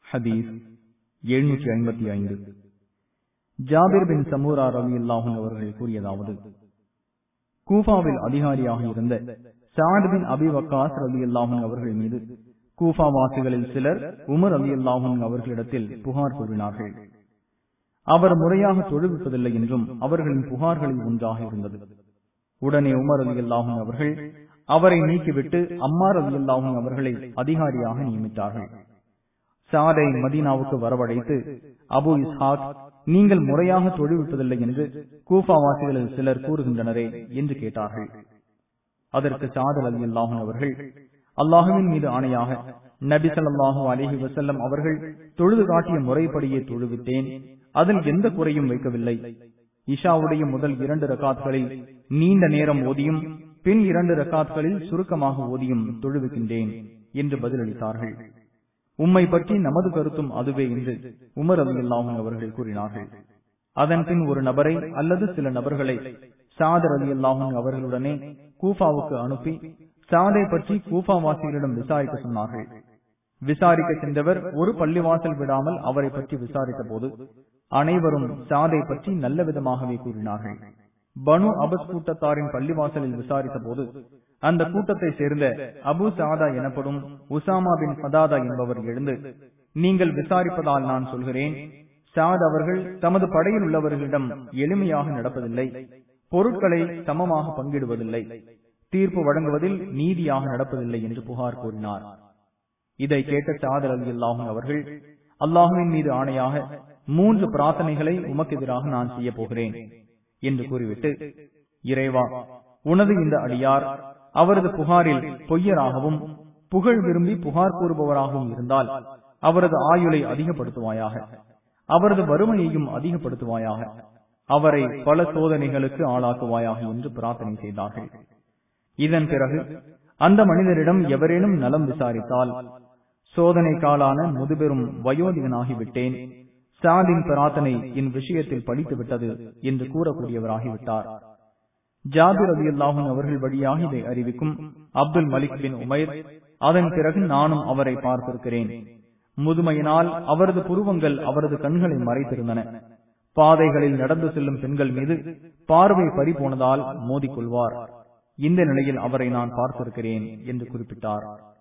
ஹதீஸ் எழுநூற்றி ஐம்பத்தி ஐந்து ஜாபிர் பின் சமூரா ரவி அல்லாஹும் அவர்கள் கூறியதாவது கூஃபாவில் அதிகாரியாக இருந்த சாத் பின் அபி வக்காஸ் ரவி அல்லாஹும் அவர்கள் மீது கூஃபா வாசிகளில் சிலர் உமர் அலி அல்லாஹும் அவர்களிடத்தில் புகார் கூறினார்கள் அவர் முறையாக தொழுவிப்பதில்லை என்றும் அவர்களின் புகார்களில் ஒன்றாக இருந்தது உடனே உமர் அலி அல்லாஹும் அவர்கள் அவரை நீக்கிவிட்டு அம்மார் அலி அல்லாஹும் அவர்களை அதிகாரியாக நியமித்தார்கள் சாதை மதீனாவுக்கு வரவழைத்து அபு இஸ்ஹாக் நீங்கள் முறையாக தொழில்விப்பதில்லை என்று கூஃபாவாசிகளில் சிலர் கூறுகின்றனரே என்று கேட்டார்கள் அதற்கு சாதல் அலி அல்லாஹும் அவர்கள் அல்லாஹுவின் மீது ஆணையாக நபி சொல்லாஹு அலிஹி வசல்லம் அவர்கள் தொழுது காட்டிய முறைப்படியே தொழுவித்தேன் அதில் எந்த குறையும் வைக்கவில்லை இஷாவுடைய முதல் இரண்டு ரகாத்களில் நீண்ட நேரம் ஓதியும் பின் இரண்டு ரகாத்களில் சுருக்கமாக ஓதியும் தொழுவிக்கின்றேன் என்று பதிலளித்தார்கள் உம்மை பற்றி நமது கருத்தும் அதுவே என்று உமர் அலி அல்லாஹும் அவர்கள் கூறினார்கள் அதன் பின் ஒரு நபரை அல்லது சில நபர்களை சாதர் அலி அல்லாஹும் அவர்களுடனே கூஃபாவுக்கு அனுப்பி சாதை பற்றி கூஃபாவாசிகளிடம் விசாரிக்க சொன்னார்கள் விசாரிக்க சென்றவர் ஒரு பள்ளிவாசல் விடாமல் அவரை பற்றி விசாரித்த போது அனைவரும் சாதை பற்றி நல்ல விதமாகவே கூறினார்கள் பனு அபஸ் கூட்டத்தாரின் பள்ளிவாசலில் விசாரித்த போது அந்த கூட்டத்தை சேர்ந்த அபு சாதா எனப்படும் உசாமா பின் சதாதா என்பவர் எழுந்து நீங்கள் விசாரிப்பதால் நான் சொல்கிறேன் சாத் அவர்கள் தமது படையில் உள்ளவர்களிடம் எளிமையாக நடப்பதில்லை பொருட்களை சமமாக பங்கிடுவதில்லை தீர்ப்பு வழங்குவதில் நீதியாக நடப்பதில்லை என்று புகார் கூறினார் இதை கேட்ட சாதர் அலி அல்லாஹும் அவர்கள் அல்லாஹுவின் மீது ஆணையாக மூன்று பிரார்த்தனைகளை உமக்கு எதிராக நான் செய்ய போகிறேன் என்று கூறிவிட்டு இறைவா உனது இந்த அடியார் அவரது புகாரில் பொய்யராகவும் புகழ் விரும்பி புகார் கூறுபவராகவும் இருந்தால் அவரது ஆயுளை அதிகப்படுத்துவாயாக அவரது வறுமையையும் அதிகப்படுத்துவாயாக அவரை பல சோதனைகளுக்கு ஆளாக்குவாயாக என்று பிரார்த்தனை செய்தார்கள் இதன் பிறகு அந்த மனிதரிடம் எவரேனும் நலம் விசாரித்தால் சோதனை காலான முதுபெரும் வயோதிகனாகிவிட்டேன் சாதின் பிரார்த்தனை என் விஷயத்தில் படித்து விட்டது என்று கூறக்கூடியவராகிவிட்டார் ஜாபிர் அலி அல்லாஹும் அவர்கள் வழியாக இதை அறிவிக்கும் அப்துல் மலிக் பின் உமைர் அதன் பிறகு நானும் அவரை பார்த்திருக்கிறேன் முதுமையினால் அவரது புருவங்கள் அவரது கண்களை மறைத்திருந்தன பாதைகளில் நடந்து செல்லும் பெண்கள் மீது பார்வை பறிபோனதால் மோதிக்கொள்வார் இந்த நிலையில் அவரை நான் பார்த்திருக்கிறேன் என்று குறிப்பிட்டார்